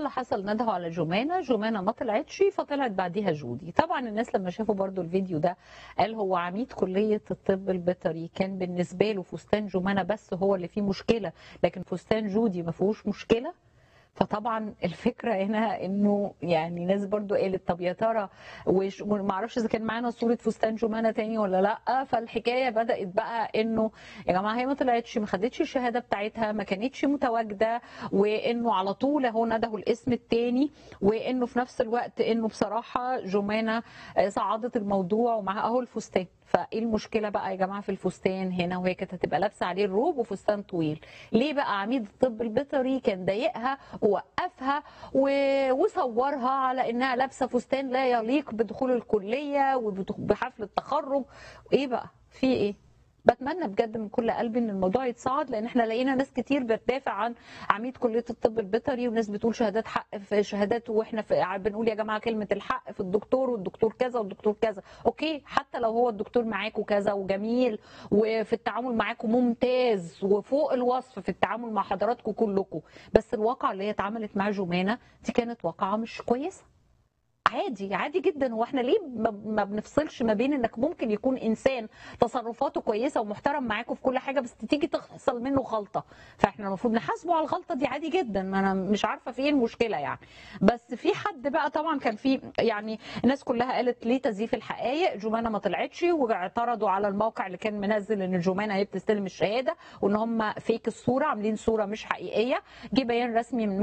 اللي حصل ندهوا على جمانه جمانه ما طلعتش فطلعت بعديها جودي طبعا الناس لما شافوا برضو الفيديو ده قال هو عميد كليه الطب البيطري كان بالنسبه له فستان جمانه بس هو اللي فيه مشكله لكن فستان جودي ما فيهوش مشكله فطبعا الفكره هنا انه يعني ناس برضو قالت طب يا ترى وش- وما اعرفش اذا كان معانا صوره فستان جمانه تاني ولا لا فالحكايه بدات بقى انه يا جماعه هي ما طلعتش ما خدتش الشهاده بتاعتها ما كانتش متواجده وانه على طول اهو ندهوا الاسم التاني وانه في نفس الوقت انه بصراحه جمانه آه، صعدت الموضوع ومعاها اهو الفستان فايه المشكله بقى يا جماعه في الفستان هنا وهي كانت هتبقى لابسه عليه الروب وفستان طويل ليه بقى عميد الطب البيطري كان ضايقها ووقفها و- وصورها على انها لابسه فستان لا يليق بدخول الكليه وبحفل التخرج ايه بقى في ايه بتمنى بجد من كل قلبي ان الموضوع يتصاعد لان احنا لقينا ناس كتير بتدافع عن عميد كليه الطب البيطري وناس بتقول شهادات حق في شهادات واحنا في بنقول يا جماعه كلمه الحق في الدكتور والدكتور كذا والدكتور كذا اوكي حتى لو هو الدكتور معاكم كذا وجميل وفي التعامل معاكم ممتاز وفوق الوصف في التعامل مع حضراتكم كلكم بس الواقع اللي هي اتعاملت مع جمانه دي كانت واقعه مش كويسه عادي عادي جدا هو احنا ليه ما- ما بنفصلش ما بين انك ممكن يكون انسان تصرفاته كويسه ومحترم معاكم في كل حاجه بس تيجي تحصل منه غلطه فاحنا المفروض نحاسبه على الغلطه دي عادي جدا ما انا مش عارفه في ايه المشكله يعني بس في حد بقى طبعا كان في يعني الناس كلها قالت ليه تزييف الحقائق جمانه ما طلعتش واعترضوا على الموقع اللي كان منزل ان جمانه هي بتستلم الشهاده وان هم فيك الصوره عاملين صوره مش حقيقيه جه بيان رسمي من